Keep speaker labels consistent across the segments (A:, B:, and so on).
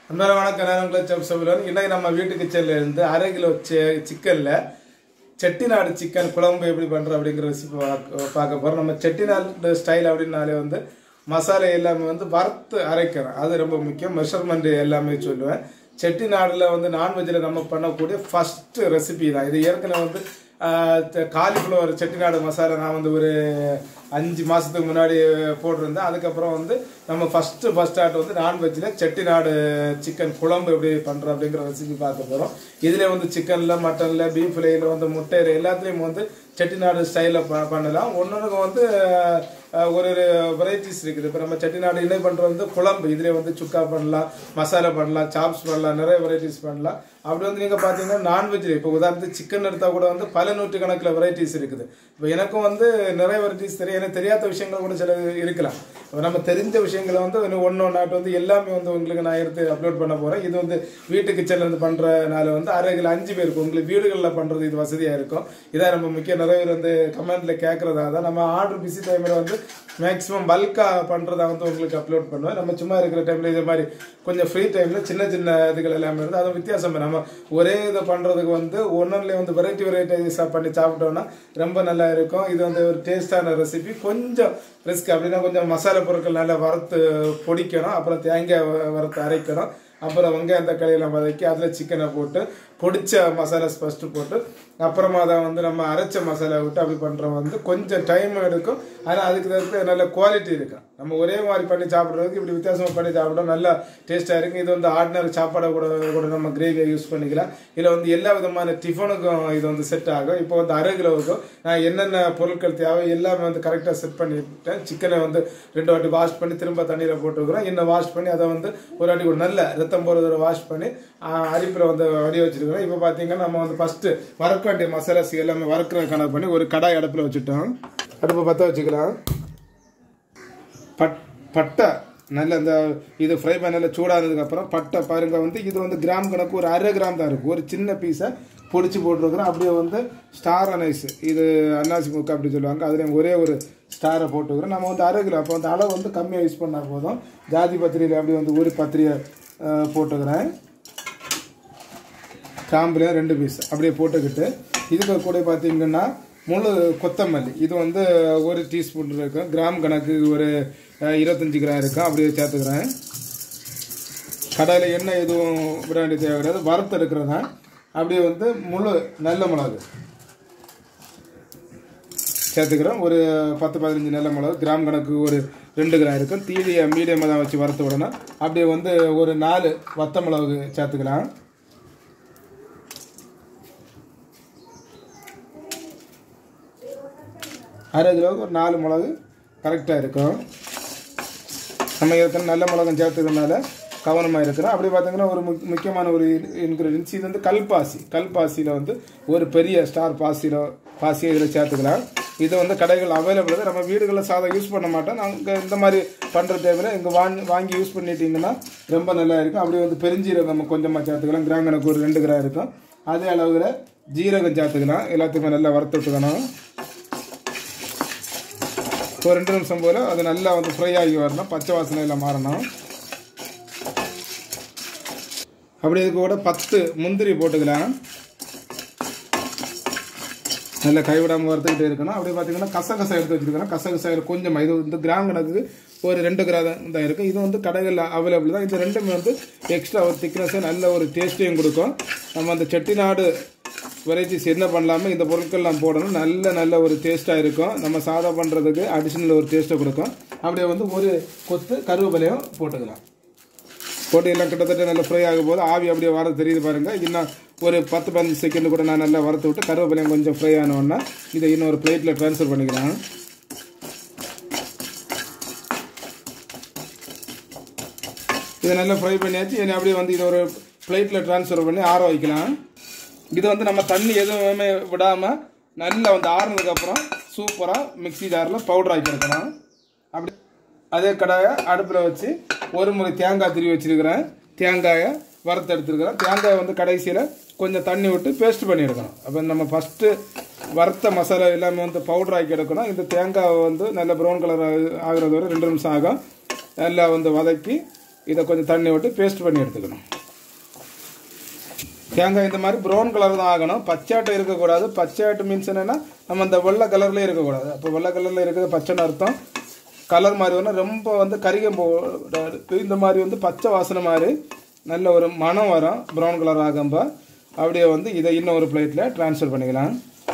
A: அன்பான வணக்கம் நான் உங்களை செப் சபுலன் இன்னைக்கு நம்ம வீட்டு கிச்சன்ல இருந்து அரை கிலோ சி- சிக்கன்ல செட்டிநாடு சிக்கன் குழம்பு எப்படி பண்றோம் அப்படிங்கிற ரெசிபி பார்க்க போறோம் நம்ம செட்டிநாடு ஸ்டைல் அப்படின்னாலே வந்து மசாலா எல்லாமே வந்து வறுத்து அரைக்கிறோம் அது ரொம்ப முக்கியம் மெஷர்மெண்ட் எல்லாமே சொல்லுவேன் செட்டிநாடுல வந்து நான்வெஜ்ல நம்ம பண்ணக்கூடிய ஃபர்ஸ்ட் ரெசிபி தான் இது ஏற்கனவே வந்து காலிஃப்ளவர் செட்டிநாடு மசாலா நான் வந்து ஒரு அஞ்சு மாதத்துக்கு முன்னாடி போட்டிருந்தேன் அதுக்கப்புறம் வந்து நம்ம ஃபஸ்ட்டு ஃபஸ்ட் ஸ்டார்ட் வந்து நான்வெஜ்ஜில் செட்டிநாடு சிக்கன் குழம்பு எப்படி பண்ணுறோம் அப்படிங்கிற ரெசிபி பார்க்க போகிறோம் இதில் வந்து சிக்கனில் மட்டனில் பீஃப்லையில் வந்து முட்டையில் எல்லாத்துலேயும் வந்து செட்டிநாடு ஸ்டைலில் ப பண்ணலாம் ஒன்னொன்றுக்கு வந்து அஹ், ஒரு ஒரு வெரைட்டிஸ் இருக்குது இப்போ நம்ம செட்டிநாடு என்ன பண்ணுறது வந்து குழம்பு இதில் வந்து சுக்கா பண்ணலாம் மசாலா பண்ணலாம் சாப்ஸ் பண்ணலாம் நிறைய வெரைட்டிஸ் பண்ணலாம் அப்படி வந்து நீங்கள் பார்த்தீங்கன்னா நான்வெஜ்ல இப்போ உதாரணத்துக்கு சிக்கன் எடுத்தால் கூட வந்து பல நூற்று கணக்கில் வெரைட்டிஸ் இருக்குது இப்போ எனக்கும் வந்து நிறைய வெரைட்டிஸ் தெரியும் எனக்கு தெரியாத விஷயங்கள் கூட சில இருக்கலாம் இப்போ நம்ம தெரிஞ்ச விஷயங்களை வந்து ஒன்று ஒன்றாட்டு வந்து எல்லாமே வந்து உங்களுக்கு நான் எடுத்து அப்லோட் பண்ண போகிறேன் இது வந்து வீட்டு கிச்சன்ல இருந்து பண்ணுறனால வந்து அரைகள் அஞ்சு பேருக்கு உங்களுக்கு வீடுகளில் பண்ணுறது இது வசதியாக இருக்கும் இதான் ரொம்ப முக்கியம் நிறைய பேர் வந்து கமெண்ட்ல கேட்குறதா தான் நம்ம ஆர்டர் பிஸி டைமில் வந்து மேக்ஸிமம் பல்காக பண்ணுறதா வந்து உங்களுக்கு அப்லோட் பண்ணுவேன் நம்ம சும்மா இருக்கிற டைமில் இது மாதிரி கொஞ்சம் ஃப்ரீ டைமில் சின்ன சின்ன இதுகள் எல்லாமே இருந்து அதுவும் வித்தியாசம் நம்ம ஒரே இதை பண்ணுறதுக்கு வந்து ஒன்றுலேயே வந்து வெரைட்டி வெரைட்டிஸாக பண்ணி சாப்பிட்டோம்னா ரொம்ப நல்லா இருக்கும் இது வந்து ஒரு டேஸ்டான ரெசிபி கொஞ்சம் ரிஸ்க் அப்படின்னா கொஞ்சம் மசாலா பொருட்கள் நல்லா வறுத்து பொடிக்கணும் அப்புறம் தேங்காய் வ- வறுத்து அரைக்கணும் அப்புறம் வெங்காயம் தக்காளியெல்லாம் வதக்கி அதில் சிக்கனை போட்டு பொடிச்ச மசாலாஸ் ஃபஸ்ட்டு போட்டு அப்புறமா அதை வந்து நம்ம அரைச்ச மசாலா விட்டு அப்படி பண்ணுறோம் வந்து கொஞ்சம் டைம் எடுக்கும் ஆனால் அதுக்கு தகுந்த நல்ல குவாலிட்டி இருக்கும் நம்ம ஒரே மாதிரி பண்ணி சாப்பிட்றதுக்கு இப்படி வித்தியாசமாக பண்ணி சாப்பிட்டோம் நல்லா டேஸ்ட்டாக இருக்கும் இது வந்து ஆர்டினரி சாப்பாடை கூட கூட நம்ம கிரேவியை யூஸ் பண்ணிக்கலாம் இதில் வந்து எல்லா விதமான டிஃபனுக்கும் இது வந்து செட் ஆகும் இப்போ வந்து அரை கிலோவுக்கும் நான் என்னென்ன பொருட்கள் தேவை எல்லாமே வந்து கரெக்டாக செட் பண்ணிவிட்டேன் சிக்கனை வந்து ரெண்டு வாட்டி வாஷ் பண்ணி திரும்ப தண்ணியில் போட்டுருக்குறோம் இன்னும் வாஷ் பண்ணி அதை வந்து ஒரு வாட்டி கூட நல்ல ரத்தம் போகிறத வாஷ் பண்ணி அரிப்பில் வந்து வடி வச்சிருக்கிறோம் இப்போ பார்த்தீங்கன்னா நம்ம வந்து ஃபஸ்ட்டு வறுக்க வேண்டிய மசாலாஸ் எல்லாமே வறுக்கிற கணக்கு பண்ணி ஒரு கடாய் அடுப்பில் வச்சுட்டோம் அடுப்பை பற்ற வச்சுக்கலாம் பட் பட்டை நல்ல இந்த இது ஃப்ரை பண்ண நல்லா சூடானதுக்கு அப்புறம் பட்டை பாருங்க வந்து இது வந்து கிராம் கணக்கு ஒரு அரை கிராம் தான் இருக்கும் ஒரு சின்ன பீஸை பொடிச்சு போட்டுருக்குறோம் அப்படியே வந்து ஸ்டார் அனைஸ் இது அன்னாசி முக்கு அப்படி சொல்லுவாங்க அதில் ஒரே ஒரு ஸ்டாரை போட்டுக்கிறோம் நம்ம வந்து அரை கிலோ அப்போ வந்து அளவு வந்து கம்மியாக யூஸ் பண்ணால் போதும் ஜாதி பத்திரியில் அப்படி வந்து ஒரு பத்திரியை அஹ், போட்டுக்கிறேன் காம்புலேயும் ரெண்டு பீஸ் அப்படியே போட்டுக்கிட்டு இதுக்கு கூட பார்த்தீங்கன்னா முழு கொத்தமல்லி இது வந்து ஒரு டீஸ்பூன் இருக்கும் கிராம் கணக்கு ஒரு அஹ், இருபத்தஞ்சு கிராம் இருக்கும் அப்படியே சேர்த்துக்கிறேன் கடையில் எண்ணெய் எதுவும் விட வேண்டிய தேவை கிடையாது வறுத்து எடுக்கிறதா அப்படியே வந்து முழு நல்ல மிளகு சேர்த்துக்கிறோம் ஒரு பத்து பதினஞ்சு நல்ல மிளகு கிராம் கணக்கு ஒரு ரெண்டு கிராம் இருக்கும் தீடியை மீடியமாக தான் வச்சு வறுத்து விடணும் அப்படியே வந்து ஒரு நாலு வத்த மிளகு சேர்த்துக்கலாம் அரை கிலோவுக்கு ஒரு நாலு மிளகு கரெக்டாக இருக்கும் நம்ம ஏற்கனவே நல்ல மிளகம் சேர்த்துக்கிறதுனால கவனமாக இருக்கிறோம் அப்படி பார்த்தீங்கன்னா ஒரு முக்- முக்கியமான ஒரு இன்க்ரீடியன்ஸ் இது வந்து கல்பாசி கல்பாசியில் வந்து ஒரு பெரிய ஸ்டார் பாசியில் பாசியை இதில் சேர்த்துக்கலாம் இது வந்து கடைகள் அவைலபிள் நம்ம வீடுகளில் சாதம் யூஸ் பண்ண மாட்டோம் நாங்கள் இந்த மாதிரி பண்ணுற டைமில் இங்கே வாங்கி வாங்கி யூஸ் பண்ணிட்டீங்கன்னா ரொம்ப நல்லா இருக்கும் அப்படியே வந்து பெருஞ்சீரகம் நம்ம கொஞ்சமாக சேர்த்துக்கலாம் கிராம் கணக்கு ஒரு ரெண்டு கிராம் இருக்கும் அதே அளவில் ஜீரகம் சேர்த்துக்கலாம் எல்லாத்துக்குமே நல்லா வறுத்து விட்டுக்கணும் ஒரு ரெண்டு நிமிஷம் போல் அது நல்லா வந்து ஃப்ரை ஆகி வரணும் பச்சை வாசனையில் மாறணும் அப்படி இதுக்கு கூட பத்து முந்திரி போட்டுக்கலாம் நல்லா கைவிடாமல் வறுத்துக்கிட்டே இருக்கணும் அப்படி பார்த்தீங்கன்னா கசகசா எடுத்து வச்சுருக்கணும் கசகசாயில் கொஞ்சமாக இது இந்த கிராம் கணக்கு ஒரு ரெண்டு கிராம் தான் இருக்குது இது வந்து கடைகளில் அவைலபிள் தான் இது ரெண்டுமே வந்து எக்ஸ்ட்ரா ஒரு திக்னஸை நல்ல ஒரு டேஸ்ட்டையும் கொடுக்கும் நம்ம அந்த செட்டிநாடு வெரைட்டிஸ் என்ன பண்ணலாமோ இந்த பொருட்கள்லாம் போடணும் நல்ல நல்ல ஒரு டேஸ்ட்டாக இருக்கும் நம்ம சாதா பண்ணுறதுக்கு அடிஷ்னல் ஒரு டேஸ்ட்டை கொடுக்கும் அப்படியே வந்து ஒரு கொத்து கருவேப்பிலையும் போட்டுக்கலாம் போட்டு எல்லாம் கிட்டத்தட்ட நல்லா ஃப்ரை ஆகும் போது ஆவி அப்படியே வர தெரியுது பாருங்க இன்னும் ஒரு பத்து பதினஞ்சு செகண்ட் கூட நான் நல்லா வறுத்து விட்டு கருவேப்பிலையும் கொஞ்சம் ஃப்ரை ஆனோன்னா இதை இன்னொரு பிளேட்டில் ட்ரான்ஸ்ஃபர் பண்ணிக்கலாம் இதை நல்லா ஃப்ரை பண்ணியாச்சு இனி அப்படியே வந்து இதை ஒரு பிளேட்டில் ட்ரான்ஸ்ஃபர் பண்ணி ஆற வைக்கலாம் இது வந்து நம்ம தண்ணி எதுவுமே விடாமல் நல்லா வந்து ஆறுனதுக்கப்புறம் சூப்பராக மிக்ஸி ஜாரில் பவுடர் ஆக்கி எடுக்கணும் அப்படி அதே கடாயை அடுப்பில் வச்சு ஒரு முறை தேங்காய் திருவி வச்சிருக்கிறேன் தேங்காயை வறுத்து எடுத்துருக்கிறேன் தேங்காயை வந்து கடைசியில் கொஞ்சம் தண்ணி விட்டு பேஸ்ட் பண்ணி எடுக்கணும் அப்போ நம்ம ஃபஸ்ட்டு வறுத்த மசாலா எல்லாமே வந்து பவுடர் ஆக்கி எடுக்கணும் இந்த தேங்காவை வந்து நல்ல ப்ரௌன் கலர் ஆகிறது வரை ரெண்டு நிமிஷம் ஆகும் நல்லா வந்து வதக்கி இதை கொஞ்சம் தண்ணி விட்டு பேஸ்ட் பண்ணி எடுத்துக்கணும் தேங்காய் இந்த மாதிரி ப்ரௌன் கலர் தான் ஆகணும் பச்சையாட்டம் இருக்கக்கூடாது பச்சையாட்டு மீன்ஸ் என்னன்னா நம்ம இந்த வெள்ளை கலர்லேயே இருக்கக்கூடாது அப்போ வெள்ளை கலரில் இருக்கிறது பச்சைன்னு அர்த்தம் கலர் மாதிரி வேணும் ரொம்ப வந்து கரிகம் போடாது இந்த மாதிரி வந்து பச்சை வாசனை மாதிரி நல்ல ஒரு மனம் வரும் ப்ரௌன் கலர் ஆகும்போ அப்படியே வந்து இதை இன்னும் ஒரு பிளேட்டில் ட்ரான்ஸ்ஃபர் பண்ணிக்கலாம்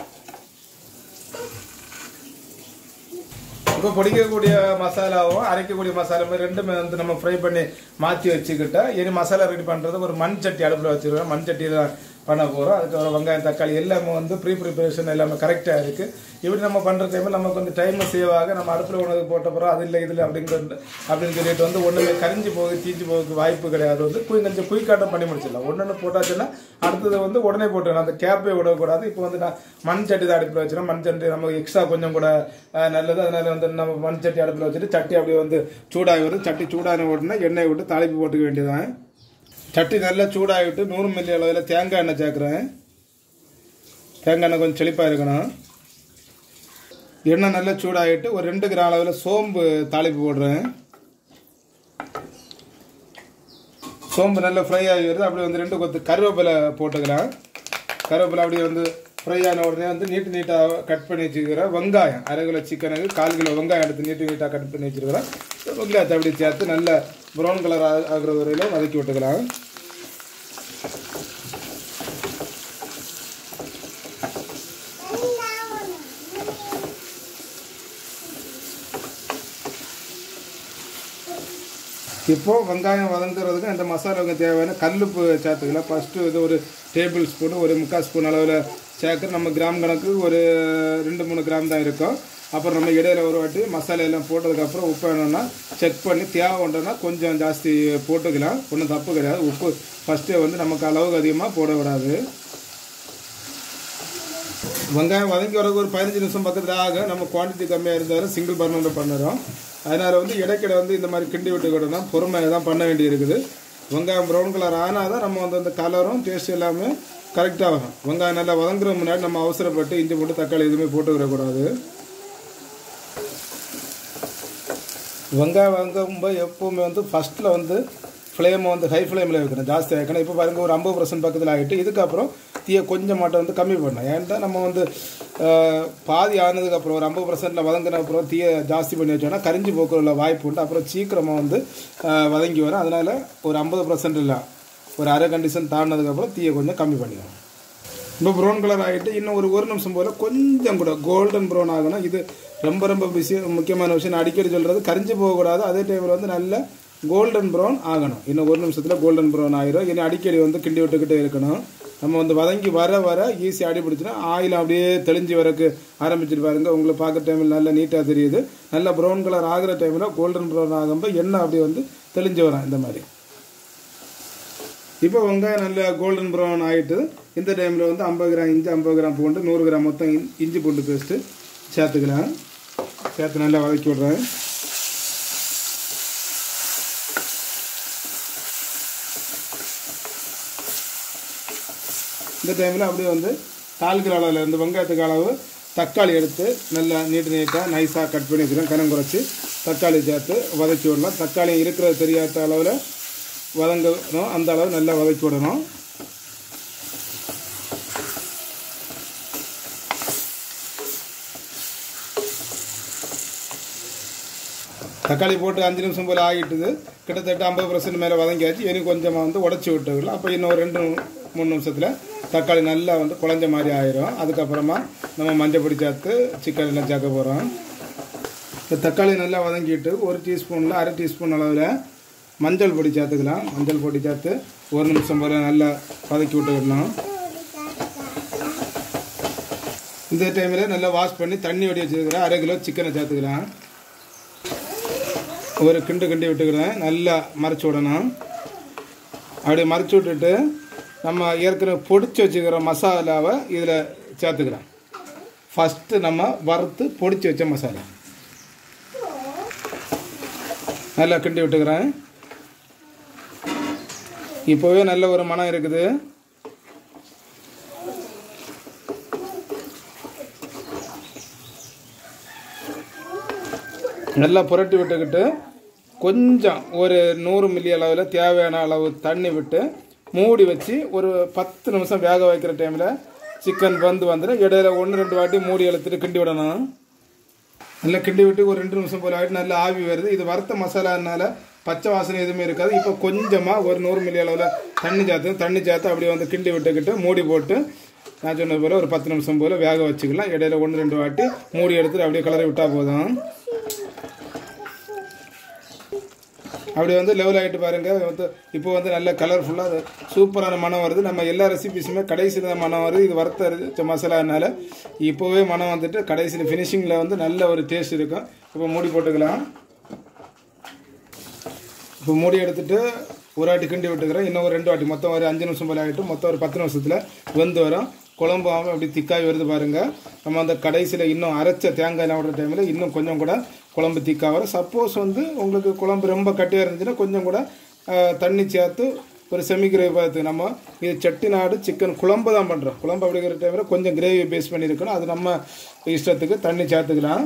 A: இப்போ பொடிக்கக்கூடிய மசாலாவும் அரைக்கக்கூடிய மசாலாவும் ரெண்டுமே வந்து நம்ம ஃப்ரை பண்ணி மாற்றி வச்சுக்கிட்டா இனி மசாலா ரெடி பண்ணுறது ஒரு மண் சட்டி அடுப்பில் வச்சுருக்கோம் மண் சட்டியில் பண்ண போகிறோம் அதுக்கப்புறம் வெங்காயம் தக்காளி எல்லாமே வந்து ப்ரீ ப்ரிப்பரேஷன் எல்லாமே கரெக்டாக இருக்குது இப்படி நம்ம பண்ணுற டைமில் நமக்கு வந்து டைம் சேவ் ஆக நம்ம அடுப்பில் உணவு போட்ட பிறகு அது இல்லை இதில் அப்படிங்கிற அப்படின்னு சொல்லிட்டு வந்து ஒன்றுமே கரிஞ்சு போகுது தீஞ்சு போகிறதுக்கு வாய்ப்பு கிடையாது வந்து குய் கொஞ்சம் குயிக்காட்டம் பண்ணி முடிச்சிடலாம் ஒன்று போட்டாச்சுன்னா அடுத்தது வந்து உடனே போட்டுடணும் அந்த கேப்பே விடக்கூடாது இப்போ வந்து நான் மண் சட்டி தான் அடுப்பில் வச்சுருக்கோம் மண் சட்டி நமக்கு எக்ஸ்ட்ரா கொஞ்சம் கூட அஹ், நல்லது அதனால வந்து நம்ம மண் சட்டி அடுப்பில் வச்சுட்டு சட்டி அப்படியே வந்து சூடாகி வரும் சட்டி சூடான உடனே எண்ணெய் விட்டு தாளிப்பு போட்டுக்க வேண்டியதான் சட்டி நல்லா சூடாகிட்டு நூறு மில்லி அளவில் தேங்காய் எண்ணெய் சேர்க்குறேன் தேங்காய் எண்ணெய் கொஞ்சம் செழிப்பாக இருக்கணும் எண்ணெய் நல்லா சூடாகிட்டு ஒரு ரெண்டு கிராம் அளவில் சோம்பு தாளிப்பு போடுறேன் சோம்பு நல்லா ஃப்ரை ஆகி வருது அப்படியே வந்து ரெண்டு கொத்து கருவேப்பிலை போட்டுக்கிறேன் கருவேப்பிலை அப்படியே வந்து ஃப்ரை ஆன உடனே வந்து நீட்டு நீட்டாக கட் பண்ணி வச்சுக்கிறேன் வெங்காயம் அரை கிலோ சிக்கனுக்கு கால் கிலோ வெங்காயம் எடுத்து நீட்டு நீட்டாக கட் பண்ணி வச்சுருக்கிறேன் வெங்காயத்தை அப்படி சேர்த்து நல்ல ப்ரௌன் கலர் ஆகிற வரையில வதக்கி விட்டுக்கலாம் இப்போ வெங்காயம் வதங்குறதுக்கு இந்த மசாலாவுக்கு தேவையான கல்லுப்பு சேர்த்துக்கலாம் ஃபஸ்ட்டு இது ஒரு டேபிள் ஸ்பூன் ஒரு முக்கால் ஸ்பூன் அளவில் சேர்க்குற நம்ம கிராம் கணக்கு ஒரு ரெண்டு மூணு கிராம் தான் இருக்கும் அப்புறம் நம்ம இடையில ஒரு வாட்டி மசாலா எல்லாம் போட்டதுக்கப்புறம் உப்பு வேணும்னா செக் பண்ணி தேவை உண்டுன்னா கொஞ்சம் ஜாஸ்தி போட்டுக்கலாம் ஒன்றும் தப்பு கிடையாது உப்பு ஃபஸ்ட்டே வந்து நமக்கு அளவுக்கு அதிகமாக போட விடாது வெங்காயம் வதங்கி வரக்கு ஒரு பதினஞ்சு நிமிஷம் பக்கத்தில் ஆகும் நம்ம குவான்டிட்டி கம்மியாக இருந்தாலும் சிங்கிள் பர்னரில் பண்ணுறோம் அதனால் வந்து இடைக்கிட வந்து இந்த மாதிரி கிண்டி விட்டுக்கிட்டோம்னா பொறுமையாக தான் பண்ண வேண்டி இருக்குது வெங்காயம் ப்ரௌன் கலர் ஆனால் தான் நம்ம வந்து அந்த கலரும் டேஸ்ட் எல்லாமே கரெக்டாக வரும் வெங்காயம் நல்லா வதங்குற முன்னாடி நம்ம அவசரப்பட்டு இஞ்சி போட்டு தக்காளி எதுவுமே போட்டு விடக்கூடாது வெங்காயம் வதங்கும்போது எப்பவுமே வந்து ஃபஸ்ட்டில் வந்து ஃப்ளேமை வந்து ஹை ஃப்ளேமில் வைக்கணும் ஜாஸ்தி வைக்கணும் இப்போ பாருங்க ஒரு ஐம்பது பர்சன்ட் பக்கத்தில் ஆகிட்டு இதுக்கப்புறம் தீயை கொஞ்சம் மாட்டம் வந்து கம்மி பண்ணணும் ஏன்டா நம்ம வந்து அஹ், பாதி ஆனதுக்கப்புறம் ஒரு ஐம்பது பர்சன்ட்டில் வதங்கின அப்புறம் தீயை ஜாஸ்தி பண்ணி வச்சோன்னா கரிஞ்சு போக்குள்ள வாய்ப்பு உண்டு அப்புறம் சீக்கிரமாக வந்து அஹ், வதங்கி வரும் அதனால் ஒரு ஐம்பது பர்சன்ட் இல்லை ஒரு அரை கண்டிஷன் தாண்டினதுக்கப்புறம் தீயை கொஞ்சம் கம்மி பண்ணிக்கணும் இப்போ ப்ரௌன் கலர் ஆகிட்டு இன்னும் ஒரு ஒரு நிமிஷம் போல் கொஞ்சம் கூட கோல்டன் ப்ரௌன் ஆகணும் இது ரொம்ப ரொம்ப பிஸி முக்கியமான விஷயம் நான் அடிக்கடி சொல்கிறது கரிஞ்சு போகக்கூடாது அதே டைமில் வந்து நல்ல கோல்டன் ப்ரௌன் ஆகணும் இன்னும் ஒரு நிமிஷத்தில் கோல்டன் ப்ரௌன் ஆகிரும் இனி அடிக்கடி வந்து கிண்டி விட்டுக்கிட்டே இருக்கணும் நம்ம வந்து வதங்கி வர வர ஈஸி அடிபிடிச்சுன்னா ஆயில் அப்படியே தெளிஞ்சு வரக்கு ஆரம்பிச்சிட்டு பாருங்க உங்களை பார்க்குற டைமில் நல்லா நீட்டாக தெரியுது நல்லா ப்ரௌன் கலர் ஆகிற டைமில் கோல்டன் ப்ரௌன் ஆகும்போது எண்ணெய் அப்படியே வந்து தெளிஞ்சு வரும் இந்த மாதிரி இப்போ வெங்காயம் நல்ல கோல்டன் ப்ரௌன் ஆகிட்டு இந்த டைமில் வந்து ஐம்பது கிராம் இஞ்சி ஐம்பது கிராம் பூண்டு நூறு கிராம் மொத்தம் இஞ்~ இஞ்சி பூண்டு பேஸ்ட்டு சேர்த்துக்கலாம் சேர்த்து நல்லா வதக்கி விட்றேன் இந்த டைமில் அப்படியே வந்து கால் கிலோ அளவில் இருந்து வெங்காயத்துக்கு அளவு தக்காளி எடுத்து நல்லா நீட்டு நீட்டாக நைஸாக கட் பண்ணி வச்சுருக்கேன் கனம் குறைச்சி தக்காளி சேர்த்து வதக்கி விடலாம் தக்காளி இருக்கிறது தெரியாத அளவில் வதங்கணும் அந்த அளவு நல்லா வதக்கி விடணும் தக்காளி போட்டு அஞ்சு நிமிஷம் போல் ஆகிட்டுது கிட்டத்தட்ட ஐம்பது பர்சன்ட் மேலே வதங்கியாச்சு இனி கொஞ்சமாக வந்து உடச்சி விட்டுக்கலாம் அப்போ இன்னும் ஒரு ரெண்டு மூணு நிமிஷத்தில் தக்காளி நல்லா வந்து குழஞ்ச மாதிரி ஆயிரும் அதுக்கப்புறமா நம்ம மஞ்சள் பொடி சேர்த்து சிக்கன் எல்லாம் சேர்க்க போகிறோம் இந்த தக்காளி நல்லா வதங்கிட்டு ஒரு டீஸ்பூனில் அரை டீஸ்பூன் அளவில் மஞ்சள் பொடி சேர்த்துக்கலாம் மஞ்சள் பொடி சேர்த்து ஒரு நிமிஷம் போல் நல்லா வதக்கி விட்டுக்கிடணும் இந்த டைமில் நல்லா வாஷ் பண்ணி தண்ணி வடி வச்சுருக்கிறேன் அரை கிலோ சிக்கனை சேர்த்துக்கலாம் ஒரு கிண்டு கிண்டி விட்டுக்கிறேன் நல்லா மறைச்சி விடணும் அப்படி மறைச்சி விட்டுட்டு நம்ம ஏற்கனவே பொடிச்சு வச்சுக்கிற மசாலாவை இதில் சேர்த்துக்கிறேன் ஃபஸ்ட்டு நம்ம வறுத்து பொடிச்சு வச்ச மசாலா நல்லா கிண்டி விட்டுக்கிறேன் இப்போவே நல்ல ஒரு மனம் இருக்குது நல்லா புரட்டி விட்டுக்கிட்டு கொஞ்சம் ஒரு நூறு மில்லி அளவில் தேவையான அளவு தண்ணி விட்டு மூடி வச்சு ஒரு பத்து நிமிஷம் வேக வைக்கிற டைமில் சிக்கன் வந்து வந்துடும் இடையில ஒன்று ரெண்டு வாட்டி மூடி இழுத்துட்டு கிண்டி விடணும் நல்லா கிண்டி விட்டு ஒரு ரெண்டு நிமிஷம் போல ஆகிட்டு நல்லா ஆவி வருது இது வறுத்த மசாலானால பச்சை வாசனை எதுவுமே இருக்காது இப்போ கொஞ்சமாக ஒரு நூறு மில்லி அளவில் தண்ணி சேர்த்து தண்ணி சேர்த்து அப்படியே வந்து கிண்டி விட்டுக்கிட்டு மூடி போட்டு நான் சொன்னது போல் ஒரு பத்து நிமிஷம் போல் வேக வச்சுக்கலாம் இடையில ஒன்று ரெண்டு வாட்டி மூடி எடுத்துட்டு அப்படியே கலரி விட்டால் போதும் அப்படி வந்து லெவல் ஆகிட்டு பாருங்க வந்து இப்போ வந்து நல்ல கலர்ஃபுல்லாக சூப்பரான மனம் வருது நம்ம எல்லா ரெசிபிஸுமே கடைசியில் தான் மனம் வருது இது வறுத்த அரைச்ச மசாலானால இப்போவே மனம் வந்துட்டு கடைசியில் ஃபினிஷிங்கில் வந்து நல்ல ஒரு டேஸ்ட் இருக்கும் இப்போ மூடி போட்டுக்கலாம் இப்போ மூடி எடுத்துட்டு ஒரு வாட்டி கிண்டி விட்டுக்கிறேன் இன்னும் ஒரு ரெண்டு வாட்டி மொத்தம் ஒரு அஞ்சு நிமிஷம் போல ஆகிட்டு மொத்தம் ஒரு பத்து நிமிஷத்தில் வெந்து வரும் குழம்பு அப்படி திக்காய் வருது பாருங்க நம்ம அந்த கடைசியில் இன்னும் அரைச்ச தேங்காய் விடுற டைமில் இன்னும் கொஞ்சம் கூட குழம்பு திக்காக வரும் சப்போஸ் வந்து உங்களுக்கு குழம்பு ரொம்ப கட்டியாக இருந்துச்சுன்னா கொஞ்சம் கூட ஆஹ், தண்ணி சேர்த்து ஒரு செமி கிரேவி பார்த்து நம்ம இது செட்டிநாடு சிக்கன் குழம்பு தான் பண்ணுறோம் குழம்பு அப்படிங்கிற டைமில் கொஞ்சம் கிரேவி பேஸ் பண்ணியிருக்கணும் அது நம்ம இஷ்டத்துக்கு தண்ணி சேர்த்துக்கலாம்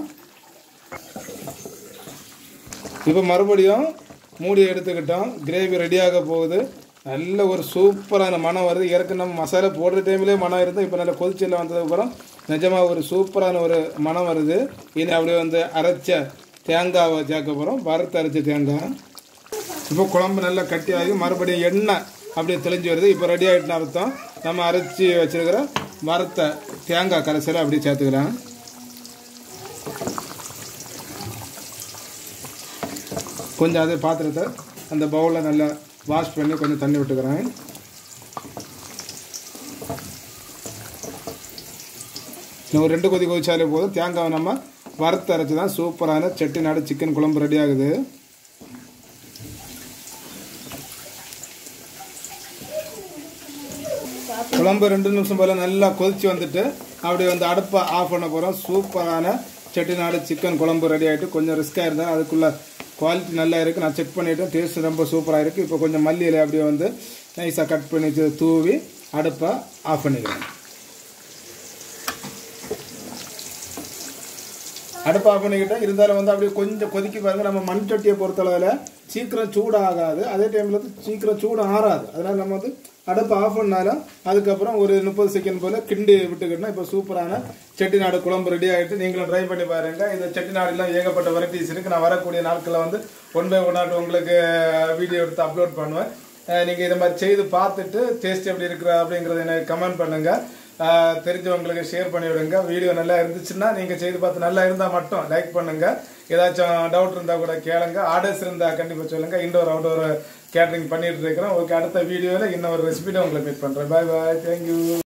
A: இப்போ மறுபடியும் மூடி எடுத்துக்கிட்டோம் கிரேவி ரெடியாக போகுது நல்ல ஒரு சூப்பரான மனம் வருது ஏற்கனவே நம்ம மசாலா போடுற டைம்லேயே மனம் இருந்தால் இப்போ நல்ல கொதிச்சல வந்ததுக்கப்புறம் நிஜமாக ஒரு சூப்பரான ஒரு மனம் வருது இனி அப்படியே வந்து அரைச்ச தேங்காவை சேர்க்க போகிறோம் வறுத்து அரைச்ச தேங்காய் இப்போ குழம்பு நல்லா கட்டியாகி மறுபடியும் எண்ணெய் அப்படியே தெளிஞ்சு வருது இப்போ ரெடி ஆகிட்டுன்னு அர்த்தம் நம்ம அரைச்சி வச்சிருக்கிற வறுத்த தேங்காய் கரைசலை அப்படியே சேர்த்துக்கிறேன் கொஞ்சம் அதே பாத்திரத்தை அந்த பவுலில் நல்லா வாஷ் பண்ணி கொஞ்சம் தண்ணி விட்டுக்கிறேன் இன்னும் ஒரு ரெண்டு கொதி கொதிச்சாலே போதும் தேங்காவை நம்ம வறுத்து அரைச்சி தான் சூப்பரான செட்டிநாடு சிக்கன் குழம்பு ரெடி ஆகுது குழம்பு ரெண்டு நிமிஷம் போல நல்லா கொதிச்சு வந்துட்டு அப்படியே வந்து அடுப்பை ஆஃப் பண்ண போகிறோம் சூப்பரான செட்டிநாடு சிக்கன் குழம்பு ரெடி ஆகிட்டு கொஞ்சம் ரிஸ்க்காக இருந்தால் அதுக்குள்ள குவாலிட்டி நல்லா இருக்குது நான் செக் பண்ணிவிட்டேன் டேஸ்ட் ரொம்ப சூப்பராக இருக்குது இப்போ கொஞ்சம் மல்லி இலை அப்படியே வந்து நைஸாக கட் பண்ணி வச்சு தூவி அடுப்பை ஆஃப் பண்ணிக்கிறேன் அடுப்பு ஆஃப் பண்ணிக்கிட்டேன் இருந்தாலும் வந்து அப்படியே கொஞ்சம் கொதிக்கி பாருங்க நம்ம மண் சட்டியை பொறுத்தளவில் சீக்கிரம் சூடாகாது அதே டைமில் வந்து சீக்கிரம் சூடு ஆறாது அதனால் நம்ம வந்து அடுப்பு ஆஃப் பண்ணாலும் அதுக்கப்புறம் ஒரு முப்பது செகண்ட் போல் கிண்டி விட்டுக்கிட்டோம் இப்போ சூப்பரான செட்டிநாடு குழம்பு ரெடி ஆகிட்டு நீங்களும் ட்ரை பண்ணி பாருங்க இந்த செட்டிநாடுலாம் ஏகப்பட்ட வெரைட்டிஸ் இருக்குது நான் வரக்கூடிய நாட்களில் வந்து ஒன் பை ஒன் ஆட் உங்களுக்கு வீடியோ எடுத்து அப்லோட் பண்ணுவேன் அஹ் நீங்க இதை மாதிரி செய்து பார்த்துட்டு டேஸ்ட் எப்படி இருக்கிற அப்படிங்கறத எனக்கு கமெண்ட் பண்ணுங்க அஹ் தெரிஞ்சவங்களுக்கு ஷேர் பண்ணி விடுங்க வீடியோ நல்லா இருந்துச்சுன்னா நீங்க செய்து பார்த்து நல்லா இருந்தா மட்டும் லைக் பண்ணுங்க ஏதாச்சும் டவுட் இருந்தா கூட கேளுங்க ஆர்டர்ஸ் இருந்தா கண்டிப்பா சொல்லுங்க இன்டோர் அவுட்டோர் கேட்டரிங் பண்ணிட்டு இருக்கிறேன் ஓகே அடுத்த வீடியோல இன்னொரு ரெசிபியில உங்களை மீட் பண்றேன் பாய் பாய் தேங்க்யூ